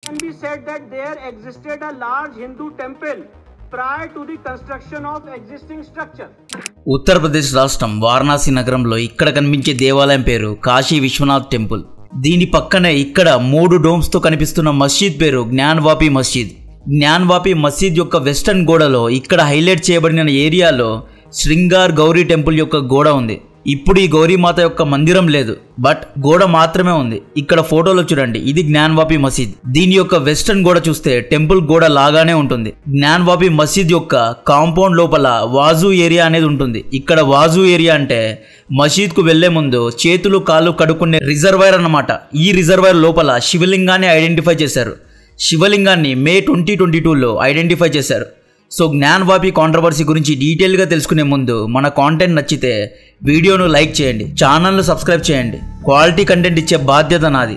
can be said that there existed a large Hindu temple prior to the construction of existing structure. Uttar Pradesh రాష్ట్రం వారణాసి నగరంలో ఇక్కడ కనిపించే దేవాలయం పేరు కాశీ విశ్వనాథ్ టెంపుల్ దీని పక్కనే ఇక్కడ మూడు డోమ్స్తో కనిపిస్తున్న మసీద్ పేరు జ్ఞాన్వాపి మసీద్ జ్ఞాన్వాపి మసీద్ యొక్క వెస్టర్న్ గోడలో ఇక్కడ హైలైట్ చేయబడిన ఏరియాలో శృంగార్ గౌరీ టెంపుల్ యొక్క గోడ ఉంది ఇప్పుడు ఈ గౌరీమాత యొక్క మందిరం లేదు బట్ గోడ మాత్రమే ఉంది ఇక్కడ ఫోటోలో చూడండి ఇది జ్ఞాన్వాపి మసీద్ దీని యొక్క వెస్టర్న్ గోడ చూస్తే టెంపుల్ గోడ లాగానే ఉంటుంది జ్ఞాన్వాపి మసీద్ యొక్క కాంపౌండ్ లోపల వాజు ఏరియా అనేది ఉంటుంది ఇక్కడ వాజు ఏరియా అంటే మసీద్కు వెళ్లే ముందు చేతులు కాళ్ళు కడుక్కునే రిజర్వాయర్ అన్నమాట ఈ రిజర్వాయర్ లోపల శివలింగాన్ని ఐడెంటిఫై చేశారు శివలింగాన్ని మే ట్వంటీ ట్వంటీ టూలో ఐడెంటిఫై చేశారు సో జ్ఞాన్వాపి కాంట్రవర్సీ గురించి డీటెయిల్గా తెలుసుకునే ముందు మన కాంటెంట్ నచ్చితే వీడియోను లైక్ చేయండి ఛానల్ను సబ్స్క్రైబ్ చేయండి క్వాలిటీ కంటెంట్ ఇచ్చే బాధ్యత నాది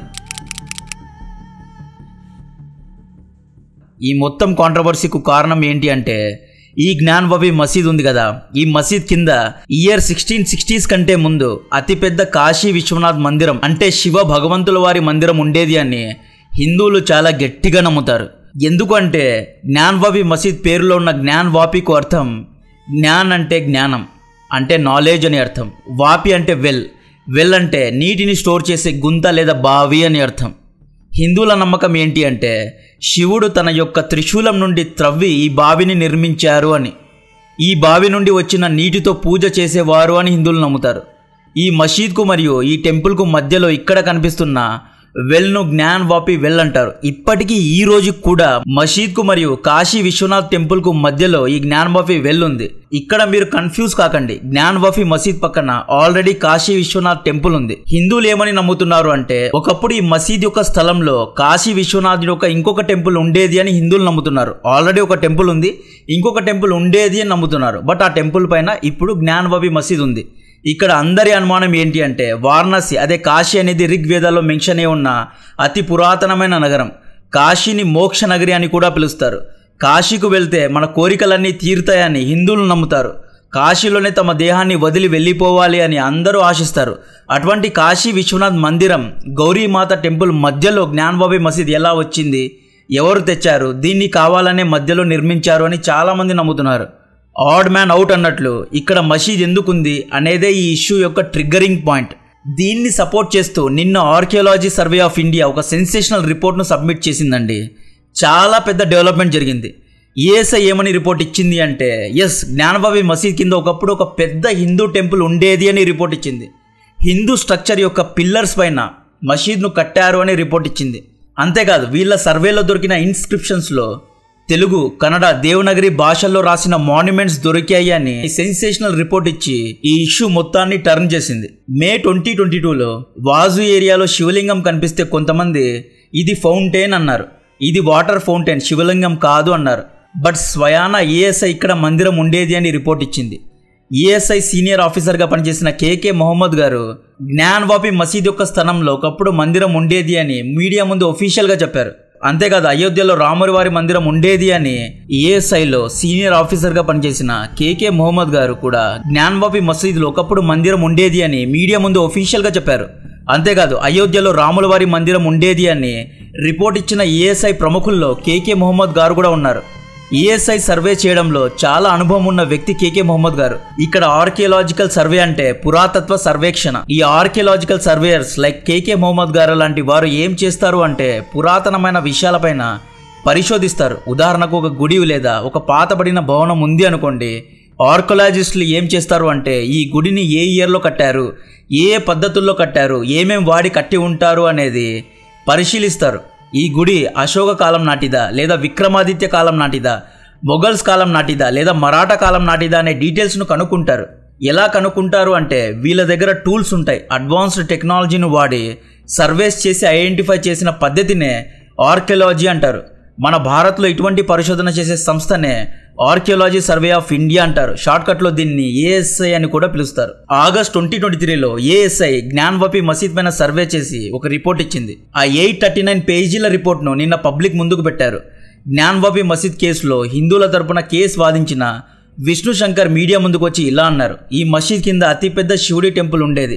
ఈ మొత్తం కాంట్రవర్సీకు కారణం ఏంటి అంటే ఈ జ్ఞాన్వాపి మసీద్ ఉంది కదా ఈ మసీద్ కింద ఇయర్ సిక్స్టీన్ సిక్స్టీస్ కంటే ముందు అతిపెద్ద కాశీ విశ్వనాథ్ మందిరం అంటే శివ భగవంతుల వారి మందిరం ఉండేది అని హిందువులు చాలా గట్టిగా నమ్ముతారు ఎందుకంటే జ్ఞాన్వాపి మసీద్ పేరులో ఉన్న జ్ఞాన్వాపికు అర్థం జ్ఞాన్ అంటే జ్ఞానం అంటే నాలెడ్జ్ అని అర్థం వాపి అంటే వెల్ వెల్ అంటే నీటిని స్టోర్ చేసే గుంత లేదా బావి అని అర్థం హిందువుల నమ్మకం ఏంటి అంటే శివుడు తన యొక్క త్రిశూలం నుండి త్రవ్వి ఈ బావిని నిర్మించారు అని ఈ బావి నుండి వచ్చిన నీటితో పూజ చేసేవారు అని హిందువులు నమ్ముతారు ఈ మసీద్కు మరియు ఈ టెంపుల్కు మధ్యలో ఇక్కడ కనిపిస్తున్న వెల్ను జ్ఞాన్ వాపి వెల్ అంటారు ఇప్పటికీ ఈ రోజు కూడా మసీద్కు మరియు కాశీ విశ్వనాథ్ టెంపుల్కు మధ్యలో ఈ జ్ఞాన్ వాపి వెల్ ఉంది ఇక్కడ మీరు కన్ఫ్యూజ్ కాకండి జ్ఞాన్ వాపి మసీద్ పక్కన ఆల్రెడీ కాశీ విశ్వనాథ్ టెంపుల్ ఉంది హిందువులు ఏమని నమ్ముతున్నారు అంటే ఒకప్పుడు ఈ మసీద్ యొక్క స్థలంలో కాశీ విశ్వనాథ్ యొక్క ఇంకొక టెంపుల్ ఉండేది అని హిందువులు నమ్ముతున్నారు ఆల్రెడీ ఒక టెంపుల్ ఉంది ఇంకొక టెంపుల్ ఉండేది అని నమ్ముతున్నారు బట్ ఆ టెంపుల్ పైన ఇప్పుడు జ్ఞాన్ వాపి మసీద్ ఉంది ఇక్కడ అందరి అనుమానం ఏంటి అంటే వారణాసి అదే కాశీ అనేది ఋగ్వేదాల్లో మెన్షన్ అయి ఉన్న అతి పురాతనమైన నగరం కాశీని మోక్ష నగరి అని కూడా పిలుస్తారు కాశీకు వెళ్తే మన కోరికలన్నీ తీరుతాయని హిందువులు నమ్ముతారు కాశీలోనే తమ దేహాన్ని వదిలి వెళ్ళిపోవాలి అని అందరూ ఆశిస్తారు అటువంటి కాశీ విశ్వనాథ్ మందిరం గౌరీమాత టెంపుల్ మధ్యలో జ్ఞాన్బాబి మసీద్ ఎలా వచ్చింది ఎవరు తెచ్చారు దీన్ని కావాలనే మధ్యలో నిర్మించారు అని చాలామంది నమ్ముతున్నారు ఆడ్ మ్యాన్ అవుట్ అన్నట్లు ఇక్కడ మసీద్ ఎందుకుంది అనేదే ఈ ఇష్యూ యొక్క ట్రిగ్గరింగ్ పాయింట్ దీన్ని సపోర్ట్ చేస్తూ నిన్న ఆర్కియాలజీ సర్వే ఆఫ్ ఇండియా ఒక సెన్సేషనల్ రిపోర్ట్ను సబ్మిట్ చేసిందండి చాలా పెద్ద డెవలప్మెంట్ జరిగింది ఏఎస్ఐ ఏమని రిపోర్ట్ ఇచ్చింది అంటే ఎస్ జ్ఞానబాబి మసీద్ కింద ఒకప్పుడు ఒక పెద్ద హిందూ టెంపుల్ ఉండేది అని రిపోర్ట్ ఇచ్చింది హిందూ స్ట్రక్చర్ యొక్క పిల్లర్స్ పైన మసీద్ను కట్టారు అని రిపోర్ట్ ఇచ్చింది అంతేకాదు వీళ్ళ సర్వేలో దొరికిన ఇన్స్క్రిప్షన్స్లో తెలుగు కన్నడ దేవనగరి భాషల్లో రాసిన మాన్యుమెంట్స్ దొరికాయి అని సెన్సేషనల్ రిపోర్ట్ ఇచ్చి ఈ ఇష్యూ మొత్తాన్ని టర్న్ చేసింది మే ట్వంటీ ట్వంటీ టూలో వాజు ఏరియాలో శివలింగం కనిపిస్తే కొంతమంది ఇది ఫౌంటైన్ అన్నారు ఇది వాటర్ ఫౌంటైన్ శివలింగం కాదు అన్నారు బట్ స్వయాన ఏఎస్ఐ ఇక్కడ మందిరం ఉండేది అని రిపోర్ట్ ఇచ్చింది ఏఎస్ఐ సీనియర్ ఆఫీసర్గా పనిచేసిన కేకే మొహమ్మద్ గారు జ్ఞాన్వాపి మసీద్ యొక్క స్థలంలో ఒకప్పుడు మందిరం ఉండేది అని మీడియా ముందు ఒఫీషియల్గా చెప్పారు అంతేకాదు అయోధ్యలో రాముడి వారి మందిరం ఉండేది అని ఏఎస్ఐలో సీనియర్ ఆఫీసర్గా పనిచేసిన కేకే మొహమ్మద్ గారు కూడా జ్ఞాన్వాపి మసీదులో ఒకప్పుడు మందిరం ఉండేది అని మీడియా ముందు ఒఫీషియల్గా చెప్పారు అంతేకాదు అయోధ్యలో రాముల వారి మందిరం ఉండేది అని రిపోర్ట్ ఇచ్చిన ఏఎస్ఐ ప్రముఖుల్లో కేకే మొహమ్మద్ గారు కూడా ఉన్నారు ఈఎస్ఐ సర్వే చేయడంలో చాలా అనుభవం ఉన్న వ్యక్తి కేకే మొహమ్మద్ గారు ఇక్కడ ఆర్కియలాజికల్ సర్వే అంటే పురాతత్వ సర్వేక్షణ ఈ archaeological surveyors like K K Mohammed గారు లాంటి వారు ఏం చేస్తారు అంటే పురాతనమైన విషయాలపైన పరిశోధిస్తారు ఉదాహరణకు ఒక గుడి లేదా ఒక పాతబడిన భవనం ఉంది అనుకోండి ఆర్కలాజిస్టులు ఏం చేస్తారు అంటే ఈ గుడిని ఏ ఇయర్లో కట్టారు ఏ పద్ధతుల్లో కట్టారు ఏమేం వాడి కట్టి ఉంటారు అనేది పరిశీలిస్తారు ఈ గుడి అశోక కాలం నాటిదా లేదా విక్రమాదిత్య కాలం నాటిదా మొఘల్స్ కాలం నాటిదా లేదా మరాఠా కాలం నాటిదా అనే డీటెయిల్స్ను కనుక్కుంటారు ఎలా కనుక్కుంటారు అంటే వీళ్ళ దగ్గర టూల్స్ ఉంటాయి అడ్వాన్స్డ్ టెక్నాలజీని వాడి సర్వేస్ చేసి ఐడెంటిఫై చేసిన పద్ధతినే ఆర్కియాలజీ అంటారు మన భారత్లో ఇటువంటి పరిశోధన చేసే సంస్థనే ఆర్కియాలజీ సర్వే ఆఫ్ ఇండియా అంటారు షార్ట్కట్లో దీన్ని ఏఎస్ఐ అని కూడా పిలుస్తారు ఆగస్ట్ ట్వంటీ ట్వంటీ త్రీలో ఏఎస్ఐ జ్ఞాన్వపి మసీద్ పైన సర్వే చేసి ఒక రిపోర్ట్ ఇచ్చింది ఆ ఎయిట్ థర్టీ నైన్ పేజీల రిపోర్ట్ను నిన్న పబ్లిక్ ముందుకు పెట్టారు జ్ఞాన్వాపి మసీద్ కేసులో హిందువుల తరపున కేసు వాదించిన విష్ణు శంకర్ మీడియా ముందుకు వచ్చి ఇలా అన్నారు ఈ మసీద్ కింద అతిపెద్ద శివుడి టెంపుల్ ఉండేది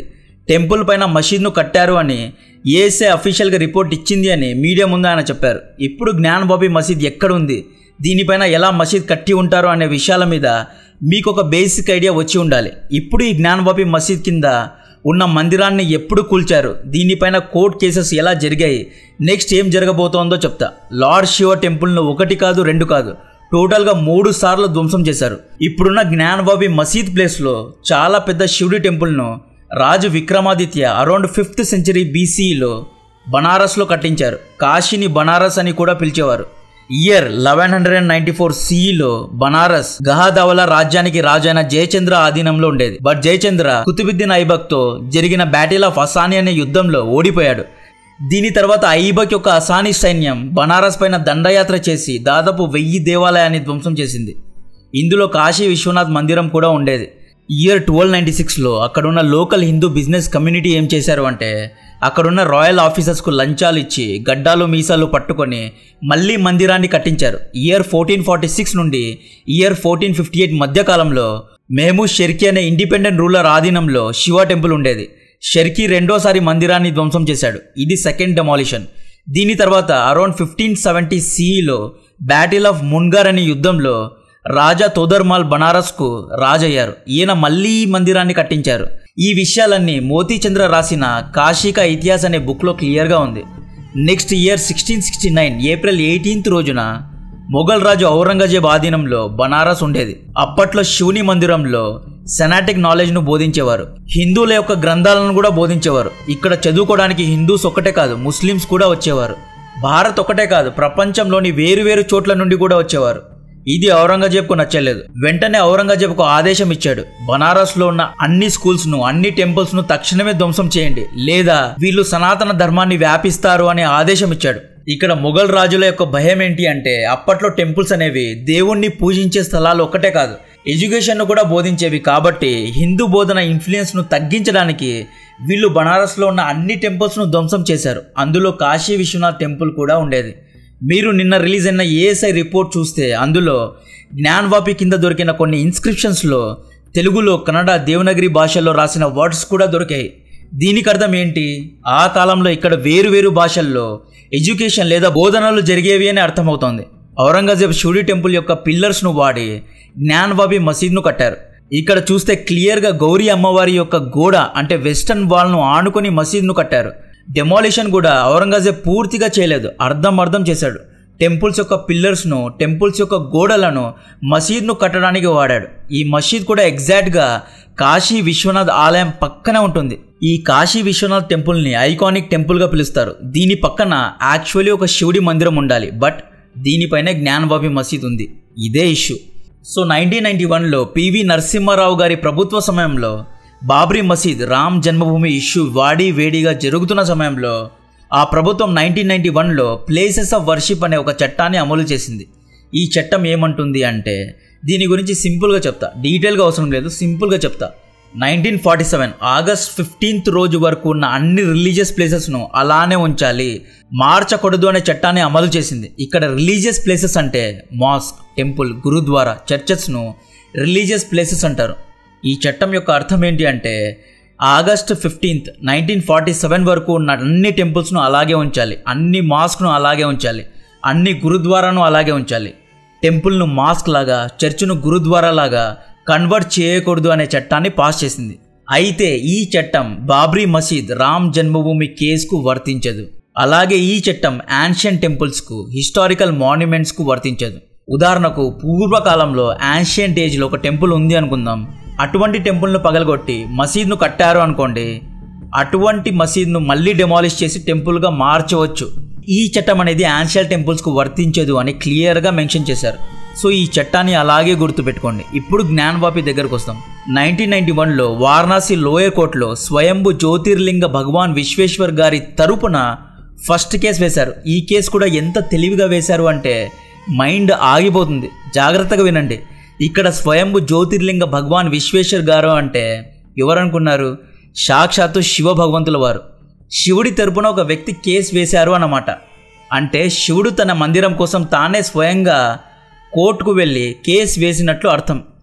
టెంపుల్ పైన మసీద్ను కట్టారు అని ఏఎస్ఐ అఫీషియల్గా రిపోర్ట్ ఇచ్చింది అని మీడియా ముందు ఆయన చెప్పారు ఇప్పుడు జ్ఞాన్ బాబీ మసీద్ ఎక్కడుంది దీనిపైన ఎలా మసీద్ కట్టి ఉంటారు అనే విషయాల మీద మీకు ఒక బేసిక్ ఐడియా వచ్చి ఉండాలి ఇప్పుడు ఈ జ్ఞాన్ బాబీ మసీద్ కింద ఉన్న మందిరాన్ని ఎప్పుడు కూల్చారు దీనిపైన కోర్ట్ కేసెస్ ఎలా జరిగాయి నెక్స్ట్ ఏం జరగబోతోందో చెప్తా లార్డ్ శివ టెంపుల్ను ఒకటి కాదు రెండు కాదు టోటల్గా మూడు సార్లు ధ్వంసం చేశారు ఇప్పుడున్న జ్ఞానబాబి మసీద్ ప్లేస్లో చాలా పెద్ద శివుడి టెంపుల్ను రాజు విక్రమాదిత్య అరౌండ్ ఫిఫ్త్ సెంచరీ బీసీలో బనారస్లో కట్టించారు కాశీని బనారస్ అని కూడా పిలిచేవారు year eleven hundred and ninety four సిఈలో బనారస్ గహాదవల రాజ్యానికి రాజైన జయచంద్ర ఆధీనంలో ఉండేది బట్ జయచంద్ర కుతుబుద్దీన్ ఐబక్తో జరిగిన బ్యాటిల్ ఆఫ్ అసాని అనే యుద్ధంలో ఓడిపోయాడు దీని తర్వాత ఐబక్ యొక్క అసానీ సైన్యం బనారస్ పైన దండయాత్ర చేసి దాదాపు వెయ్యి దేవాలయాన్ని ధ్వంసం చేసింది ఇందులో కాశీ విశ్వనాథ్ మందిరం కూడా ఉండేది ఇయర్ ట్వెల్వ్ నైంటీ సిక్స్లో అక్కడున్న లోకల్ హిందూ బిజినెస్ కమ్యూనిటీ ఏం చేశారు అంటే అక్కడున్న రాయల్ ఆఫీసర్స్కు లంచాలు ఇచ్చి గడ్డాలు మీసాలు పట్టుకొని మళ్ళీ మందిరాన్ని కట్టించారు ఇయర్ ఫోర్టీన్ ఫార్టీ సిక్స్ నుండి ఇయర్ ఫోర్టీన్ ఫిఫ్టీ ఎయిట్ మధ్యకాలంలో మేము షెర్కి అనే ఇండిపెండెంట్ రూలర్ ఆధీనంలో శివ టెంపుల్ ఉండేది షెర్కి రెండోసారి మందిరాన్ని ధ్వంసం చేశాడు ఇది సెకండ్ డెమాలిషన్ దీని తర్వాత అరౌండ్ ఫిఫ్టీన్ సెవెంటీ సిఈలో బ్యాటిల్ ఆఫ్ మున్గార్ అనే యుద్ధంలో రాజా తోదర్మాల్ బనారస్కు రాజయ్యారు ఈయన మళ్ళీ ఈ మందిరాన్ని కట్టించారు ఈ విషయాలన్నీ మోతీచంద్ర రాసిన కాశీక ఇతిహాస్ అనే బుక్లో క్లియర్గా ఉంది next year sixteen sixty nine April eighteenth రోజున మొఘల్ రాజు ఔరంగజేబ్ ఆధీనంలో బనారస్ ఉండేది అప్పట్లో శివుని మందిరంలో సెనాటిక్ నాలెడ్జ్ను బోధించేవారు హిందువుల యొక్క గ్రంథాలను కూడా బోధించేవారు ఇక్కడ చదువుకోవడానికి హిందూస్ ఒక్కటే కాదు ముస్లిమ్స్ కూడా వచ్చేవారు భారత్ ఒకటే కాదు ప్రపంచంలోని వేరువేరు చోట్ల నుండి కూడా వచ్చేవారు ఇది ఔరంగజేబ్కు నచ్చలేదు వెంటనే ఔరంగజేబ్కు ఆదేశం ఇచ్చాడు బనారస్లో ఉన్న అన్ని స్కూల్స్ను అన్ని టెంపుల్స్ను తక్షణమే ధ్వంసం చేయండి లేదా వీళ్ళు సనాతన ధర్మాన్ని వ్యాపిస్తారు అనే ఆదేశం ఇచ్చాడు ఇక్కడ మొఘల్ రాజుల యొక్క భయం ఏంటి అంటే అప్పట్లో టెంపుల్స్ అనేవి దేవుణ్ణి పూజించే స్థలాలు ఒక్కటే కాదు ఎడ్యుకేషన్ను కూడా బోధించేవి కాబట్టి హిందూ బోధన ఇన్ఫ్లుయెన్స్ను తగ్గించడానికి వీళ్ళు బనారస్లో ఉన్న అన్ని టెంపుల్స్ను ధ్వంసం చేశారు అందులో కాశీ విశ్వనాథ్ టెంపుల్ కూడా ఉండేది మీరు నిన్న రిలీజ్ అయిన ఏఎస్ఐ రిపోర్ట్ చూస్తే అందులో జ్ఞాన్వాపి కింద దొరికిన కొన్ని ఇన్స్క్రిప్షన్స్లో తెలుగులో కన్నడ దేవనగిరి భాషల్లో రాసిన వర్డ్స్ కూడా దొరికాయి దీనికి అర్థం ఏంటి ఆ కాలంలో ఇక్కడ వేరు వేరు భాషల్లో ఎడ్యుకేషన్ లేదా బోధనలు జరిగేవి అని అర్థమవుతోంది ఔరంగజేబ్ శివుడి టెంపుల్ యొక్క పిల్లర్స్ను వాడి జ్ఞాన్వాబి మసీద్ను కట్టారు ఇక్కడ చూస్తే క్లియర్గా గౌరీ అమ్మవారి యొక్క గోడ అంటే వెస్టర్న్ వాల్ను ఆనుకొని మసీద్ను కట్టారు డెమాలిషన్ కూడా ఔరంగజేబ్ పూర్తిగా చేయలేదు అర్థం అర్థం చేశాడు టెంపుల్స్ యొక్క పిల్లర్స్ను టెంపుల్స్ యొక్క గోడలను మసీద్ను కట్టడానికి వాడాడు ఈ మసీద్ కూడా ఎగ్జాక్ట్గా కాశీ విశ్వనాథ్ ఆలయం పక్కనే ఉంటుంది ఈ కాశీ విశ్వనాథ్ టెంపుల్ని ఐకానిక్ టెంపుల్గా పిలుస్తారు దీని పక్కన యాక్చువల్లీ ఒక శివుడి మందిరం ఉండాలి బట్ దీనిపైనే జ్ఞానబాబి మసీద్ ఉంది ఇదే ఇష్యూ సో నైన్టీన్ నైన్టీ వన్లో పివి నరసింహారావు గారి ప్రభుత్వ సమయంలో బాబ్రీ మసీద్ రామ్ జన్మభూమి ఇష్యూ వాడి వేడిగా జరుగుతున్న సమయంలో ఆ ప్రభుత్వం నైన్టీన్ నైన్టీ వన్లో ప్లేసెస్ ఆఫ్ వర్షిప్ అనే ఒక చట్టాన్ని అమలు చేసింది ఈ చట్టం ఏమంటుంది అంటే దీని గురించి సింపుల్గా చెప్తా డీటెయిల్గా అవసరం లేదు సింపుల్గా చెప్తా nineteen forty seven August fifteenth రోజు వరకు ఉన్న అన్ని రిలీజియస్ ప్లేసెస్ను అలానే ఉంచాలి మార్చకూడదు అనే చట్టాన్ని అమలు చేసింది ఇక్కడ రిలీజియస్ ప్లేసెస్ అంటే మాస్క్ టెంపుల్ గురుద్వారా చర్చెస్ను రిలీజియస్ ప్లేసెస్ అంటారు ఈ చట్టం యొక్క అర్థం ఏంటి అంటే August fifteenth nineteen forty seven వరకు ఉన్న అన్ని టెంపుల్స్ను అలాగే ఉంచాలి అన్ని మాస్క్ను అలాగే ఉంచాలి అన్ని గురుద్వారాను అలాగే ఉంచాలి టెంపుల్ను మాస్క్ లాగా చర్చ్ను గురుద్వారా లాగా కన్వర్ట్ చేయకూడదు అనే చట్టాన్ని పాస్ చేసింది అయితే ఈ చట్టం బాబ్రీ మసీద్ రామ్ జన్మభూమి కేసుకు వర్తించదు అలాగే ఈ చట్టం యాన్షియన్ టెంపుల్స్కు హిస్టారికల్ మాన్యుమెంట్స్కు వర్తించదు ఉదాహరణకు పూర్వకాలంలో యాన్షియంట్ ఏజ్లో ఒక టెంపుల్ ఉంది అనుకుందాం అటువంటి టెంపుల్ను పగలగొట్టి మసీద్ను కట్టారు అనుకోండి అటువంటి మసీద్ను మళ్ళీ డెమాలిష్ చేసి టెంపుల్గా మార్చవచ్చు ఈ చట్టం అనేది యాన్షియల్ టెంపుల్స్కు వర్తించదు అని క్లియర్గా మెన్షన్ చేశారు సో ఈ చట్టాన్ని అలాగే గుర్తుపెట్టుకోండి ఇప్పుడు జ్ఞానవాపి దగ్గరకు వస్తాం నైన్టీన్ నైన్టీ వన్లో వారణాసి లోయర్ కోర్టులో స్వయంభు జ్యోతిర్లింగ భగవాన్ విశ్వేశ్వర్ గారి తరపున ఫస్ట్ కేసు వేశారు ఈ కేసు కూడా ఎంత తెలివిగా వేశారు అంటే మైండ్ ఆగిపోతుంది జాగ్రత్తగా వినండి ఇక్కడ స్వయంభు జ్యోతిర్లింగ భగవాన్ విశ్వేశ్వర్ గారు అంటే ఎవరనుకున్నారు సాక్షాత్తు శివ భగవంతుల వారు శివుడి తరపున ఒక వ్యక్తి కేసు వేశారు అన్నమాట అంటే శివుడు తన మందిరం కోసం తానే స్వయంగా కోర్టుకు వెళ్ళి కేసు వేసినట్లు అర్థం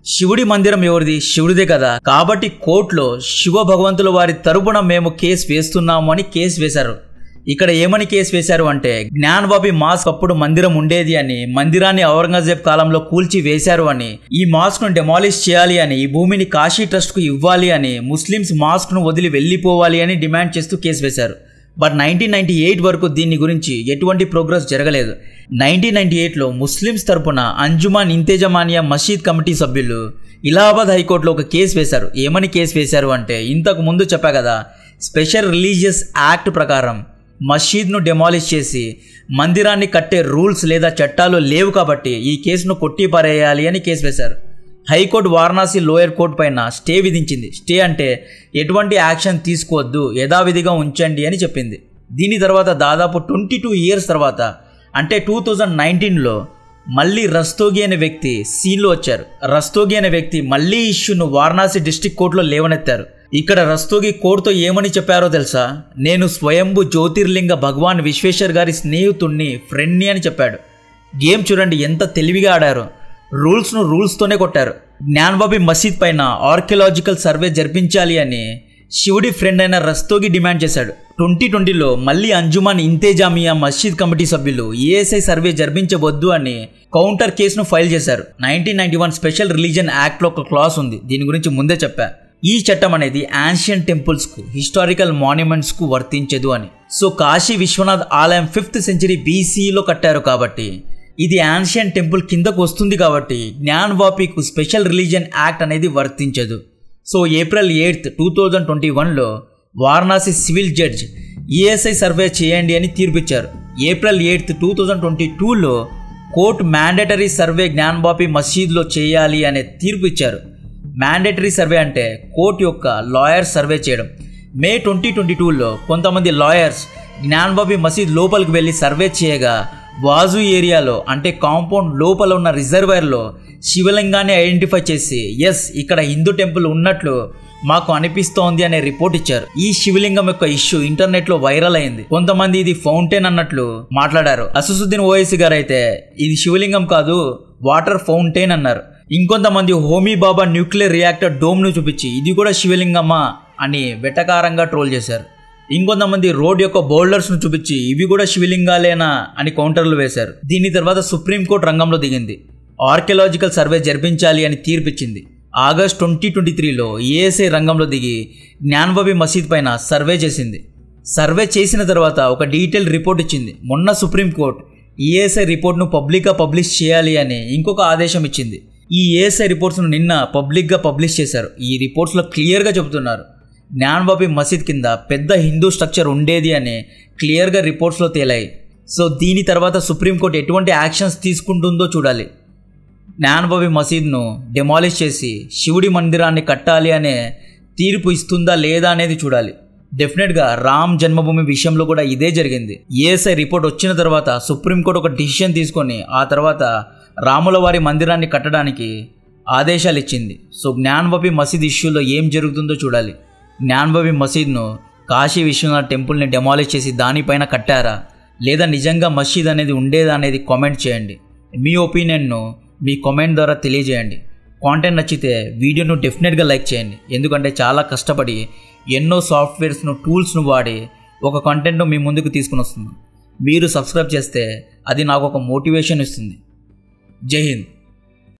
శివుడి మందిరం ఎవరిది శివుడిదే కదా కాబట్టి కోర్టులో శివ భగవంతుల వారి తరపున మేము కేసు వేస్తున్నాము అని కేసు వేశారు ఇక్కడ ఏమని కేసు వేశారు అంటే జ్ఞానబాబి మాస్క్ అప్పుడు మందిరం ఉండేది అని మందిరాన్ని ఔరంగజేబ్ కాలంలో కూల్చి వేశారు అని ఈ మాస్క్ ను డెమాలిష్ చేయాలి అని ఈ భూమిని కాశీ ట్రస్ట్ కు ఇవ్వాలి అని ముస్లిమ్స్ మాస్క్ ను వదిలి వెళ్లిపోవాలి అని డిమాండ్ చేస్తూ కేసు వేశారు బట్ నైన్టీన్ నైన్టీ ఎయిట్ వరకు దీని గురించి ఎటువంటి ప్రోగ్రెస్ జరగలేదు నైన్టీన్ నైన్టీ ఎయిట్లో ముస్లిమ్స్ తరపున అంజుమాన్ ఇంతేజమానియా మసీద్ కమిటీ సభ్యులు ఇలాహాబాద్ హైకోర్టులో ఒక కేసు వేశారు ఏమని కేసు వేశారు అంటే ఇంతకు ముందు చెప్పా కదా స్పెషల్ రిలీజియస్ యాక్ట్ ప్రకారం మసీద్ను డెమాలిష్ చేసి మందిరాన్ని కట్టే రూల్స్ లేదా చట్టాలు లేవు కాబట్టి ఈ కేసును కొట్టి పారేయాలి అని కేసు వేశారు హైకోర్టు వారణాసి లోయర్ కోర్టు పైన స్టే విధించింది స్టే అంటే ఎటువంటి యాక్షన్ తీసుకోవద్దు యథావిధిగా ఉంచండి అని చెప్పింది దీని తర్వాత దాదాపు ట్వంటీ టూ ఇయర్స్ తర్వాత అంటే టూ థౌజండ్ నైన్టీన్లో మళ్ళీ రస్తోగి అనే వ్యక్తి సీన్లో వచ్చారు రస్తోగి అనే వ్యక్తి మళ్ళీ ఇష్యూను వారణాసి డిస్టిక్ కోర్టులో లేవనెత్తారు ఇక్కడ రస్తోగి కోర్టుతో ఏమని చెప్పారో తెలుసా నేను స్వయంభు జ్యోతిర్లింగ భగవాన్ విశ్వేశ్వర్ గారి స్నేహితుణ్ణి ఫ్రెండ్ని అని చెప్పాడు గేమ్ చూడండి ఎంత తెలివిగా ఆడారు రూల్స్ను రూల్స్తోనే కొట్టారు జ్ఞాన్బాబి మసీద్ పైన ఆర్కియలాజికల్ సర్వే జరిపించాలి అని శివుడి ఫ్రెండ్ అయిన రస్తోగి డిమాండ్ చేశాడు ట్వంటీ ట్వంటీలో మళ్ళీ అంజుమాన్ ఇంతేజామియా మసీద్ కమిటీ సభ్యులు ఏఎస్ఐ సర్వే జరిపించవద్దు అని కౌంటర్ కేసును ఫైల్ చేశారు nineteen ninety one special religion యాక్ట్లో ఒక క్లాస్ ఉంది దీని గురించి ముందే చెప్పా ఈ చట్టం అనేది ఆన్షియన్ టెంపుల్స్కు హిస్టారికల్ మాన్యుమెంట్స్కు వర్తించదు అని సో కాశీ విశ్వనాథ్ ఆలయం ఫిఫ్త్ సెంచరీ బీసీలో కట్టారు కాబట్టి ఇది ఆన్షియన్ టెంపుల్ కిందకు వస్తుంది కాబట్టి జ్ఞాన్వాపికు స్పెషల్ రిలీజియన్ యాక్ట్ అనేది వర్తించదు so April eighth two thousand twenty వన్లో Varanasi civil judge ASI survey చేయండి అని తీర్పిచ్చారు April eighth two thousand twenty టూలో కోర్టు మ్యాండేటరీ సర్వే జ్ఞాన్బాపి మసీద్లో చేయాలి అనే తీర్పు ఇచ్చారు మ్యాండేటరీ సర్వే అంటే కోర్టు యొక్క లాయర్స్ సర్వే చేయడం మే ట్వంటీ ట్వంటీ టూలో కొంతమంది లాయర్స్ జ్ఞాన్బాబి మసీద్ లోపలికి వెళ్ళి సర్వే చేయగా వాజు ఏరియాలో అంటే కాంపౌండ్ లోపల ఉన్న రిజర్వాయర్లో శివలింగాన్ని ఐడెంటిఫై చేసి ఎస్ ఇక్కడ హిందూ టెంపుల్ ఉన్నట్లు మాకు అనిపిస్తోంది అనే రిపోర్ట్ ఇచ్చారు ఈ శివలింగం యొక్క ఇష్యూ ఇంటర్నెట్ లో వైరల్ అయింది కొంతమంది ఇది ఫౌంటైన్ అన్నట్లు మాట్లాడారు అససుద్దీన్ ఓవైసీ గారు అయితే ఇది శివలింగం కాదు వాటర్ ఫౌంటైన్ అన్నారు ఇంకొంతమంది Homi Bhabha nuclear reactor dome ను చూపించి ఇది కూడా శివలింగమా అని వెటకారంగా ట్రోల్ చేశారు ఇంకొంతమంది రోడ్ యొక్క బౌల్డర్స్ ను చూపించి ఇవి కూడా శివలింగాలేనా అని కౌంటర్లు వేశారు దీని తర్వాత సుప్రీంకోర్టు రంగంలో దిగింది ఆర్కియలాజికల్ సర్వే జరిపించాలి అని తీర్పిచ్చింది ఆగస్ట్ ట్వంటీ ట్వంటీ త్రీలో ఏఎస్ఐ రంగంలో దిగి జ్ఞాన్బబి మసీద్ పైన సర్వే చేసింది సర్వే చేసిన తర్వాత ఒక డీటెయిల్ రిపోర్ట్ ఇచ్చింది మొన్న సుప్రీంకోర్టు ఈఎస్ఐ రిపోర్ట్ను పబ్లిక్గా పబ్లిష్ చేయాలి అని ఇంకొక ఆదేశం ఇచ్చింది ఈ ఏఎస్ఐ రిపోర్ట్స్ను నిన్న పబ్లిక్గా పబ్లిష్ చేశారు ఈ రిపోర్ట్స్లో క్లియర్గా చెబుతున్నారు జ్ఞాన్బాబి మసీద్ కింద పెద్ద హిందూ స్ట్రక్చర్ ఉండేది అని క్లియర్గా రిపోర్ట్స్లో తేలాయి సో దీని తర్వాత సుప్రీంకోర్టు ఎటువంటి యాక్షన్స్ తీసుకుంటుందో చూడాలి జ్ఞానబాబి మసీద్ను డెమాలిష్ చేసి శివుడి మందిరాన్ని కట్టాలి అనే తీర్పు ఇస్తుందా లేదా అనేది చూడాలి డెఫినెట్గా రామ్ జన్మభూమి విషయంలో కూడా ఇదే జరిగింది ఏఎస్ఐ రిపోర్ట్ వచ్చిన తర్వాత సుప్రీంకోర్టు ఒక డిసిషన్ తీసుకొని ఆ తర్వాత రాముల వారి మందిరాన్ని కట్టడానికి ఆదేశాలు ఇచ్చింది సో జ్ఞాన్బబి మసీద్ ఇష్యూలో ఏం జరుగుతుందో చూడాలి జ్ఞాన్బబి మసీద్ను కాశీ విశ్వనాథ్ టెంపుల్ని డెమాలిష్ చేసి దానిపైన కట్టారా లేదా నిజంగా మసీద్ అనేది ఉండేదా అనేది కామెంట్ చేయండి మీ ఒపీనియన్ను మీ కామెంట్ ద్వారా తెలియజేయండి కాంటెంట్ నచ్చితే వీడియోను డెఫినెట్గా లైక్ చేయండి ఎందుకంటే చాలా కష్టపడి ఎన్నో సాఫ్ట్వేర్స్ను టూల్స్ను వాడి ఒక కంటెంట్ను మీ ముందుకు తీసుకుని వస్తుంది మీరు సబ్స్క్రైబ్ చేస్తే అది నాకు ఒక మోటివేషన్ ఇస్తుంది జై హింద్